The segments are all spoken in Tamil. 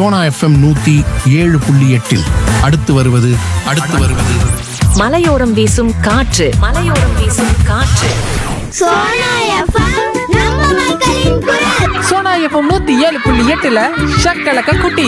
சோனா எஃப்எம் நூத்தி ஏழு புள்ளி எட்டில் அடுத்து வருவது அடுத்து வருவது மலையோரம் வீசும் காற்று மலையோரம் வீசும் காற்று சோனா எஃப்எம் நம்ம மக்களின் குரல் சோனா எஃப்எம் நூத்தி ஏழு புள்ளி எட்டுல ஷக்கலக்க குட்டி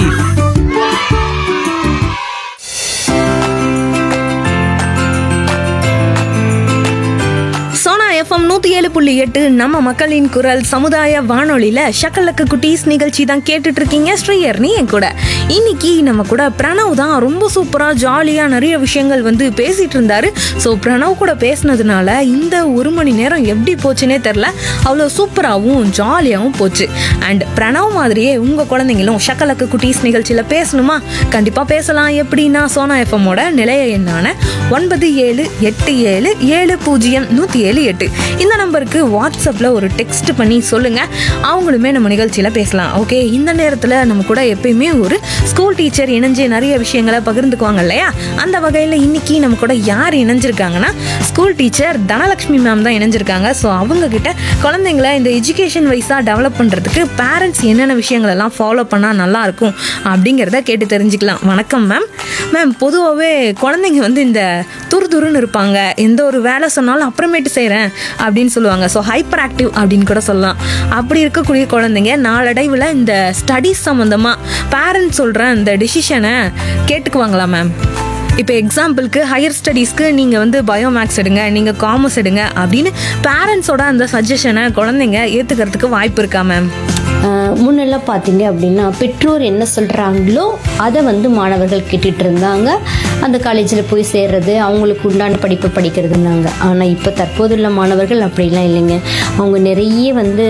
சோனா எஃப்எம் நூற்றி ஏழு புள்ளி எட்டு நம்ம மக்களின் குரல் சமுதாய வானொலியில் ஷக்கலக்கு குட்டீஸ் நிகழ்ச்சி தான் கேட்டுட்டு இருக்கீங்க ஸ்ரீயர்னி என் கூட இன்னைக்கு நம்ம கூட பிரணவ் தான் ரொம்ப சூப்பராக ஜாலியாக நிறைய விஷயங்கள் வந்து பேசிட்டு இருந்தாரு ஸோ பிரணவ் கூட பேசினதுனால இந்த ஒரு மணி நேரம் எப்படி போச்சுன்னே தெரில அவ்வளோ சூப்பராகவும் ஜாலியாகவும் போச்சு அண்ட் பிரணவ் மாதிரியே உங்கள் குழந்தைங்களும் ஷக்கலக்கு குட்டீஸ் நிகழ்ச்சியில் பேசணுமா கண்டிப்பாக பேசலாம் எப்படின்னா சோனா எஃப்எம்மோட நிலைய எண்ணான ஒன்பது ஏழு எட்டு ஏழு ஏழு பூஜ்ஜியம் நூற்றி ஏழு எட்டு இந்த நம்பருக்கு வாட்ஸ்அப்பில் ஒரு டெக்ஸ்ட் பண்ணி சொல்லுங்கள் அவங்களுமே நம்ம நிகழ்ச்சியில் பேசலாம் ஓகே இந்த நேரத்தில் நம்ம கூட எப்பயுமே ஒரு ஸ்கூல் டீச்சர் இணைஞ்சு நிறைய விஷயங்களை பகிர்ந்துக்குவாங்க இல்லையா அந்த வகையில் இன்னைக்கு நம்ம கூட யார் இணைஞ்சிருக்காங்கன்னா ஸ்கூல் டீச்சர் தனலக்ஷ்மி மேம் தான் இணைஞ்சிருக்காங்க ஸோ அவங்க கிட்ட குழந்தைங்கள இந்த எஜுகேஷன் வைஸாக டெவலப் பண்ணுறதுக்கு பேரண்ட்ஸ் என்னென்ன விஷயங்கள் எல்லாம் ஃபாலோ பண்ணால் நல்லா இருக்கும் அப்படிங்கிறத கேட்டு தெரிஞ்சுக்கலாம் வணக்கம் மேம் மேம் பொதுவாகவே குழந்தைங்க வந்து இந்த துரு துருன்னு இருப்பாங்க எந்த ஒரு வேலை சொன்னாலும் அப்புறமேட்டு செய்கிறேன் அப்படின்னு சொல்லுவாங்க ஸோ ஹைப்பர் ஆக்டிவ் அப்படின்னு கூட சொல்லலாம் அப்படி இருக்கக்கூடிய குழந்தைங்க நாளடைவில் இந்த ஸ்டடீஸ் சம்மந்தமாக பேரண்ட்ஸ் சொல்கிற இந்த டிசிஷனை கேட்டுக்குவாங்களா மேம் இப்போ எக்ஸாம்பிளுக்கு ஹையர் ஸ்டடீஸ்க்கு நீங்கள் வந்து பயோமேக்ஸ் எடுங்க நீங்கள் காமர்ஸ் எடுங்க அப்படின்னு பேரண்ட்ஸோட அந்த சஜஷனை குழந்தைங்க ஏற்றுக்கிறதுக்கு வாய்ப்பு இருக்கா மேம் ஆஹ் முன்னெல்லாம் பார்த்தீங்க அப்படின்னா பெற்றோர் என்ன சொல்கிறாங்களோ அதை வந்து மாணவர்கள் கேட்டுட்டு இருந்தாங்க அந்த காலேஜில் போய் சேர்றது அவங்களுக்கு உண்டான படிப்பு படிக்கிறதுனாங்க ஆனால் இப்போ தற்போதுள்ள மாணவர்கள் அப்படிலாம் இல்லைங்க அவங்க நிறைய வந்து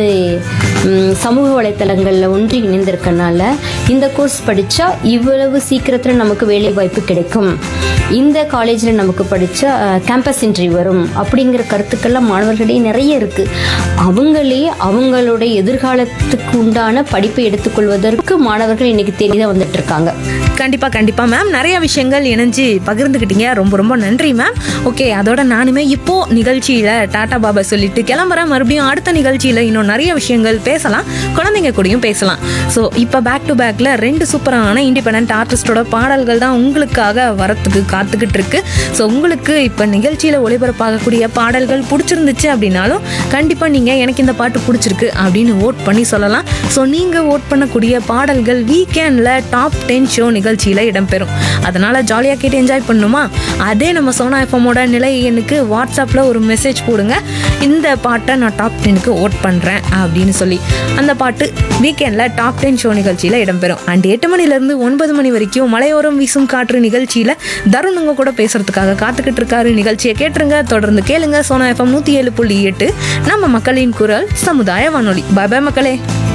ம், சமூக வலைத்தளங்களில் ஒன்றி இணைந்திருக்கனால இந்த கோர்ஸ் படித்தா இவ்வளவு சீக்கிரத்தில் நமக்கு வேலை வாய்ப்பு கிடைக்கும் இந்த காலேஜில் நமக்கு படித்தா கேம்பஸ் இன்ட்ரி வரும் அப்படிங்கிற கருத்துக்கள்லாம் மாணவர்களிடையே நிறைய இருக்குது அவங்களே அவங்களுடைய எதிர்காலத்துக்கு உண்டான படிப்பை எடுத்துக்கொள்வதற்கு மாணவர்கள் இன்னைக்கு தெரியதான் வந்துட்டு இருக்காங்க கண்டிப்பாக கண்டிப்பாக மேம் நிறைய விஷயங்கள் இணைஞ்சு பகிர்ந்துக்கிட்டீங்க ரொம்ப ரொம்ப நன்றி மேம் ஓகே அதோட நானுமே இப்போ நிகழ்ச்சியில் டாடா பாபா சொல்லிட்டு கிளம்புறேன் மறுபடியும் அடுத்த நிகழ்ச்சியில் இன்னும் நிறைய விஷயங்கள் பேசலாம் குழந்தைங்க கூடயும் பேசலாம் ஸோ இப்போ பேக் டு பேக்கில் ரெண்டு சூப்பரான இண்டிபெண்ட் ஆர்டிஸ்டோட பாடல்கள் தான் உங்களுக்காக வரத்துக்கு காத்துக்கிட்டு இருக்கு ஸோ உங்களுக்கு இப்போ நிகழ்ச்சியில் ஒளிபரப்பாகக்கூடிய பாடல்கள் பிடிச்சிருந்துச்சு அப்படின்னாலும் கண்டிப்பாக நீங்கள் எனக்கு இந்த பாட்டு பிடிச்சிருக்கு அப்படின்னு ஓட் பண்ணி சொல்லலாம் ஸோ நீங்கள் ஓட் பண்ணக்கூடிய பாடல்கள் வீக்கெண்டில் டாப் டென் ஷோ நிகழ்ச்சியில் இடம்பெறும் அதனால் ஜாலியாக கேட்டு என்ஜாய் பண்ணணுமா அதே நம்ம சோனா எஃப்எம்மோட நிலை எண்ணுக்கு வாட்ஸ்அப்பில் ஒரு மெசேஜ் போடுங்க இந்த பாட்டை நான் டாப் டென்னுக்கு ஓட் பண்ணுறேன் அப்படின்னு சொல்லி அந்த பாட்டு வீக்கெண்டில் டாப் டென் ஷோ நிகழ்ச்சியில் இடம்பெறும் அண்ட் எட்டு மணிலேருந்து ஒன்பது மணி வரைக்கும் மலையோரம் வீசும் காற்று நிகழ்ச்சியில் தருண் உங்க கூட பேசுறதுக்காக காத்துக்கிட்டு இருக்காரு நிகழ்ச்சியை கேட்டுருங்க தொடர்ந்து கேளுங்க சோனா எஃப்எம் நூற்றி ஏழு புள்ளி எட்டு நம்ம மக்களின் குரல் சமுதாய வானொலி பாய் பாய் மக்களே